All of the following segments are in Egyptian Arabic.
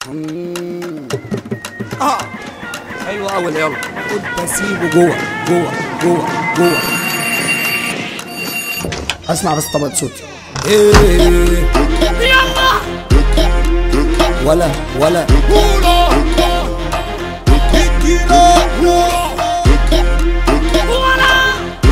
مم. اه حلو قوي يلا خد بسيبه جوه جوه جوه جوه اسمع بس طبقة صوتي ايه يلا ولا ولا ولا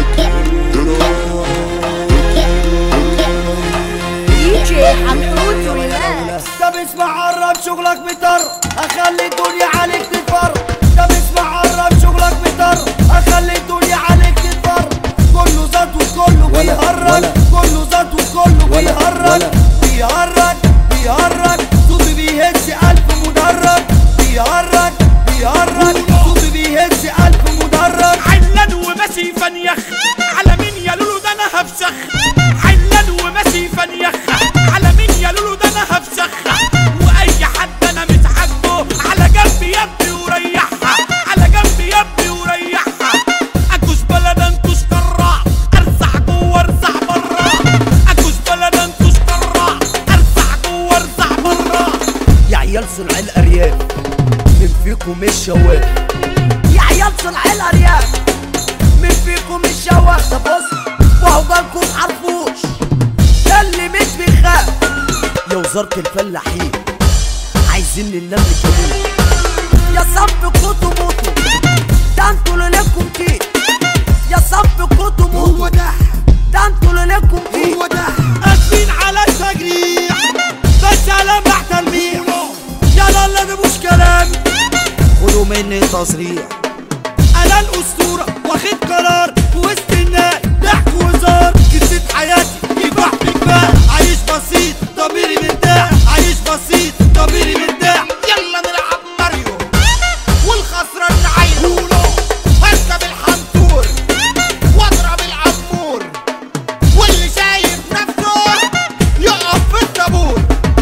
دي جي حمود ريلاكس طب اسمع عرب شغلك بتر اخلي الدنيا عليك تتفر طب اسمع عرب شغلك بتر اخلي الدنيا عليك تتفر كله زاد وكله بيهرج كله زاد وكله بيهرج بيهرج بيهرج صوتي بيهز الف مدرج بيهرج بيهرج صوتي بيهز الف مدرج علان وماشي فنيخ على مين يا لولو ده انا هفسخ علان وماشي فنيخ على مين يا لولو ده انا هفسخ واي حد انا مش عاجبه على جنب يبدي وريحها على جنب يبدي وريحها اكوش بلد انتوش كرع ارزع جوه ارزع برا اكوش بلد انتوش كرع ارزع جوه ارزع برا يا عيال صنع الارياف من فيكم مش شواف يا عيال صنع الارياف من فيكم مش شواف ده بص وهو بالكم عرفوش ده اللي مش بيخاف يا وزارة الفلاحين عايزين النمل كمان يا صب كوتو موتو ده انتوا اللي لكم كتير يا صب كوتو موتو هو ده ده انتوا اللي لكم كتير هو ده قاسين على التجريح بس على تلميح يلا اللي ده مش كلام خدوا مني تصريح انا الاسطوره واخد قرار في وسط الناس ضحك وهزار قصه حياتي يباح بكفاح عايش بسيط ضميري مرتاح عايش بسيط ضميري مرتاح يلا نلعب ماريو والخسران نعينه هركب الحنطور واضرب العمور واللي شايف نفسه يقف في الطابور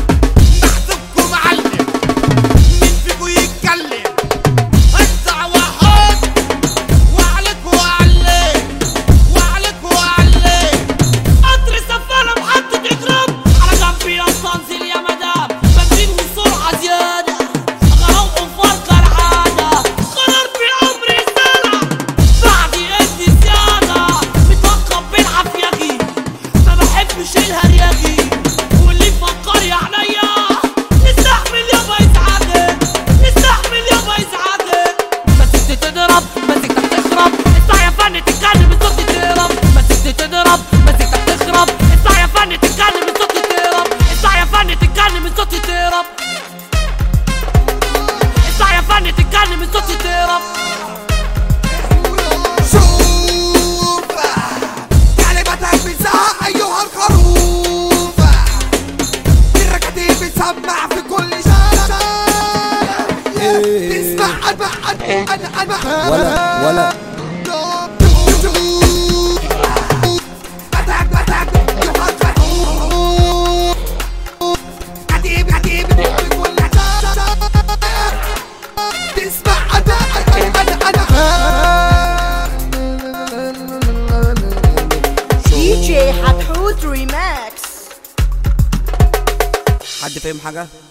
محسوبكم معلم مين فيكم يتكلم انزع واحط وعليك وعليك وعليك وعليك قطر السفالة محطة اكرام على جنبي يا انزل يا مدام بنزين والسرعة زيادة غرام انفار كالعادة قرار في عمري سنة بعد ادي زيادة متوقف بالعافية جي ما بحبش الهرياجي واللي يفكر يا عينيا نستحمل يابا يسعدك نستحمل يابا يسعدك مسكت تضرب مسكتك تخرب اسمع يا فن تتكلم الصوت تضرب مسكت تضرب مسكتك تخرب اسمع يا فن تتكلم الصوت تضرب اسمع يا فن تتكلم الصوت تضرب اسمع يا فن تتكلم الصوت تضرب شوف كلمتك بتزهق ايها الخروف الركاتي بتسمع في كل شارع تسمع انا انا انا انا ولا ولا أتاك أتاك أيها الخروف عتيب عتيب في كل شارع تسمع انا انا انا انا دي جي حتحوت ريماكس حد فاهم حاجة؟